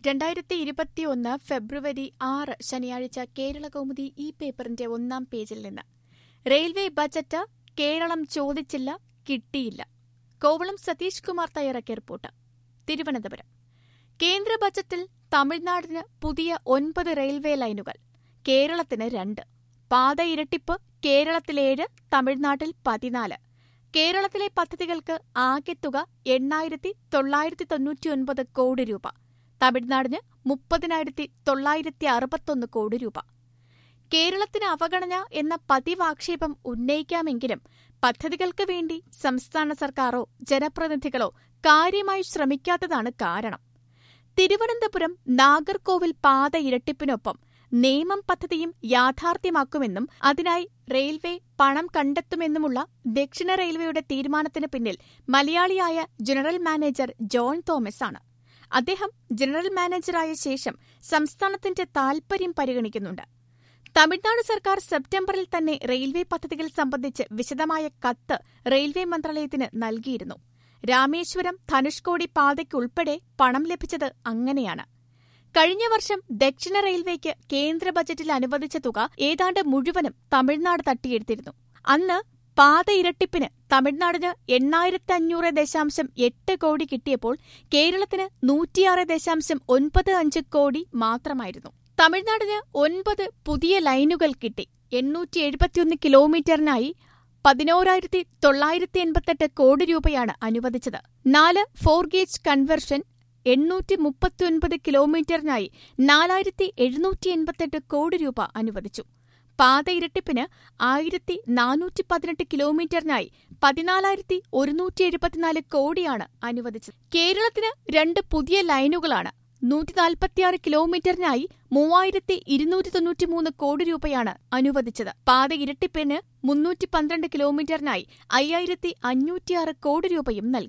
രണ്ടായിരത്തി ഇരുപത്തിയൊന്ന് ഫെബ്രുവരി ആറ് ശനിയാഴ്ച കേരള കൗമുദി ഈ പേപ്പറിന്റെ ഒന്നാം പേജിൽ നിന്ന് റെയിൽവേ ബജറ്റ് കേരളം ചോദിച്ചില്ല കിട്ടിയില്ല കോവളം സതീഷ് കുമാർ തയ്യാറാക്കിയ റിപ്പോർട്ട് തിരുവനന്തപുരം കേന്ദ്ര ബജറ്റിൽ തമിഴ്നാടിന് പുതിയ ഒൻപത് റെയിൽവേ ലൈനുകൾ കേരളത്തിന് രണ്ട് പാത ഇരട്ടിപ്പ് കേരളത്തിലേഴ് തമിഴ്നാട്ടിൽ പതിനാല് കേരളത്തിലെ പദ്ധതികൾക്ക് ആകെ തുക എണ്ണായിരത്തി തൊള്ളായിരത്തി തൊണ്ണൂറ്റിയൊൻപത് കോടി രൂപ തമിഴ്നാടിന് മുപ്പതിനായിരത്തി തൊള്ളായിരത്തി അറുപത്തൊന്ന് കോടി രൂപ കേരളത്തിന് അവഗണന എന്ന പതിവാക്ഷേപം ഉന്നയിക്കാമെങ്കിലും പദ്ധതികൾക്ക് വേണ്ടി സംസ്ഥാന സർക്കാരോ ജനപ്രതിനിധികളോ കാര്യമായി ശ്രമിക്കാത്തതാണ് കാരണം തിരുവനന്തപുരം നാഗർകോവിൽ പാത ഇരട്ടിപ്പിനൊപ്പം നേമം പദ്ധതിയും യാഥാർത്ഥ്യമാക്കുമെന്നും അതിനായി റെയിൽവേ പണം കണ്ടെത്തുമെന്നുമുള്ള ദക്ഷിണ റെയിൽവേയുടെ തീരുമാനത്തിന് പിന്നിൽ മലയാളിയായ ജനറൽ മാനേജർ ജോൺ തോമസ് ആണ് അദ്ദേഹം ജനറൽ മാനേജറായ ശേഷം സംസ്ഥാനത്തിന്റെ താൽപര്യം പരിഗണിക്കുന്നുണ്ട് തമിഴ്നാട് സർക്കാർ സെപ്റ്റംബറിൽ തന്നെ റെയിൽവേ പദ്ധതികൾ സംബന്ധിച്ച് വിശദമായ കത്ത് റെയിൽവേ മന്ത്രാലയത്തിന് നൽകിയിരുന്നു രാമേശ്വരം ധനുഷ്കോടി പാതയ്ക്കുൾപ്പെടെ പണം ലഭിച്ചത് അങ്ങനെയാണ് കഴിഞ്ഞ വർഷം ദക്ഷിണ റെയിൽവേക്ക് കേന്ദ്ര ബജറ്റിൽ അനുവദിച്ച തുക ഏതാണ്ട് മുഴുവനും തമിഴ്നാട് തട്ടിയെടുത്തിരുന്നു അന്ന് പാത ഇരട്ടിപ്പിന് തമിഴ്നാടിന് എണ്ണായിരത്തി അഞ്ഞൂറ് ദശാംശം എട്ട് കോടി കിട്ടിയപ്പോൾ കേരളത്തിന് നൂറ്റിയാറ് ദശാംശം ഒൻപത് അഞ്ച് കോടി മാത്രമായിരുന്നു തമിഴ്നാടിന് ഒൻപത് പുതിയ ലൈനുകൾ കിട്ടി എണ്ണൂറ്റി എഴുപത്തിയൊന്ന് കിലോമീറ്ററിനായി പതിനോരായിരത്തി തൊള്ളായിരത്തി എൺപത്തെട്ട് കോടി രൂപയാണ് അനുവദിച്ചത് നാല് ഫോർ ഗേജ് കൺവെർഷൻ എണ്ണൂറ്റി മുപ്പത്തിയൊൻപത് കിലോമീറ്ററിനായി നാലായിരത്തി എഴുന്നൂറ്റി എൺപത്തെട്ട് കോടി രൂപ അനുവദിച്ചു പാത ഇരട്ടിപ്പിന് ആയിരത്തി നാനൂറ്റി പതിനെട്ട് കിലോമീറ്ററിനായി പതിനാലായിരത്തി ഒരുന്നൂറ്റി എഴുപത്തിനാല് കോടിയാണ് അനുവദിച്ചത് കേരളത്തിന് രണ്ട് പുതിയ ലൈനുകളാണ് നൂറ്റി നാൽപ്പത്തിയാറ് കിലോമീറ്ററിനായി മൂവായിരത്തി ഇരുന്നൂറ്റി തൊണ്ണൂറ്റിമൂന്ന് കോടി രൂപയാണ് അനുവദിച്ചത് പാത ഇരട്ടിപ്പിന് മുന്നൂറ്റി പന്ത്രണ്ട് കിലോമീറ്ററിനായി അയ്യായിരത്തി അഞ്ഞൂറ്റിയാറ് കോടി രൂപയും നൽകി